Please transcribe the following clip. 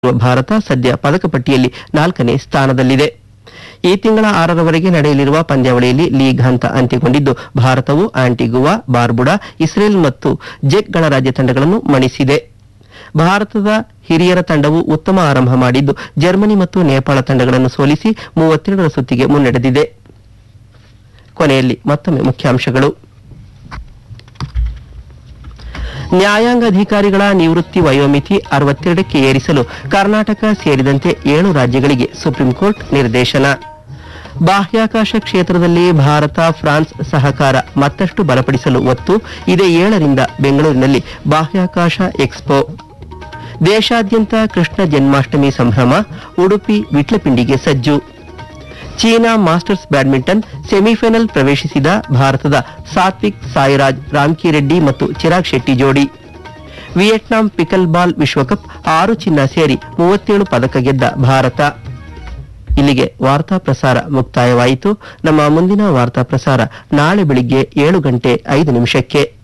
ಇರುವ ಭಾರತ ಸದ್ಯ ಪದಕ ಪಟ್ಟಿಯಲ್ಲಿ ನಾಲ್ಕನೇ ಸ್ಥಾನದಲ್ಲಿದೆ ಈ ತಿಂಗಳ ಆರರವರೆಗೆ ನಡೆಯಲಿರುವ ಪಂದ್ಯಾವಳಿಯಲ್ಲಿ ಲೀಗ್ ಹಂತ ಅಂತ್ಯಗೊಂಡಿದ್ದು ಭಾರತವು ಆಂಟಿಗುವಾ ಬಾರ್ಬುಡಾ ಇಸ್ರೇಲ್ ಮತ್ತು ಜೆಕ್ ಗಣರಾಜ್ಯ ತಂಡಗಳನ್ನು ಮಣಿಸಿದೆ ಭಾರತದ ಹಿರಿಯರ ತಂಡವು ಉತ್ತಮ ಆರಂಭ ಮಾಡಿದ್ದು ಜರ್ಮನಿ ಮತ್ತು ನೇಪಾಳ ತಂಡಗಳನ್ನು ಸೋಲಿಸಿ ಮೂವತ್ತೆರಡರ ಸುತ್ತಿಗೆ ಮುನ್ನಡೆದಿದೆ ಕೊನೆಯಲ್ಲಿ ಮತ್ತೊಮ್ಮೆ ಮುಖ್ಯಾಂಶಗಳು ನ್ಯಾಯಾಂಗ ಅಧಿಕಾರಿಗಳ ನಿವೃತ್ತಿ ವಯೋಮಿತಿ ಅರವತ್ತೆರಡಕ್ಕೆ ಏರಿಸಲು ಕರ್ನಾಟಕ ಸೇರಿದಂತೆ ಏಳು ರಾಜ್ಯಗಳಿಗೆ ಸುಪ್ರೀಂ ಕೋರ್ಟ್ ನಿರ್ದೇಶನ ಬಾಹ್ಯಾಕಾಶ ಕ್ಷೇತ್ರದಲ್ಲಿ ಭಾರತ ಫ್ರಾನ್ಸ್ ಸಹಕಾರ ಮತ್ತಷ್ಟು ಬಲಪಡಿಸಲು ಒತ್ತು ಇದೇ ಏಳರಿಂದ ಬೆಂಗಳೂರಿನಲ್ಲಿ ಬಾಹ್ಯಾಕಾಶ ಎಕ್ಸ್ಪೋ ದೇಶಾದ್ಯಂತ ಕೃಷ್ಣ ಜನ್ಮಾಷ್ಟಮಿ ಸಂಭ್ರಮ ಉಡುಪಿ ವಿಟ್ಲಪಿಂಡಿಗೆ ಸಜ್ಜು ಚೀನಾ ಮಾಸ್ಟರ್ಸ್ ಬ್ಯಾಡ್ಮಿಂಟನ್ ಸೆಮಿಫೈನಲ್ ಪ್ರವೇಶಿಸಿದ ಭಾರತದ ಸಾತ್ವಿಕ್ ಸಾಯಿರಾಜ್ ರಾಮ್ಕಿರೆಡ್ಡಿ ಮತ್ತು ಚಿರಾಗ್ ಶೆಟ್ಟಿ ಜೋಡಿ ವಿಯೆಟ್ನಾಂ ಪಿಕಲ್ ಬಾಲ್ ವಿಶ್ವಕಪ್ ಆರು ಚಿನ್ನ ಸೇರಿ ಮೂವತ್ತೇಳು ಪದಕ ಗೆದ್ದ ಭಾರತ ಇಲ್ಲಿಗೆ ವಾರ್ತಾ ಪ್ರಸಾರ ಮುಕ್ತಾಯವಾಯಿತು ನಮ್ಮ ಮುಂದಿನ ವಾರ್ತಾ ಪ್ರಸಾರ ನಾಳೆ ಬೆಳಿಗ್ಗೆ ಏಳು ಗಂಟೆ ಐದು ನಿಮಿಷಕ್ಕೆ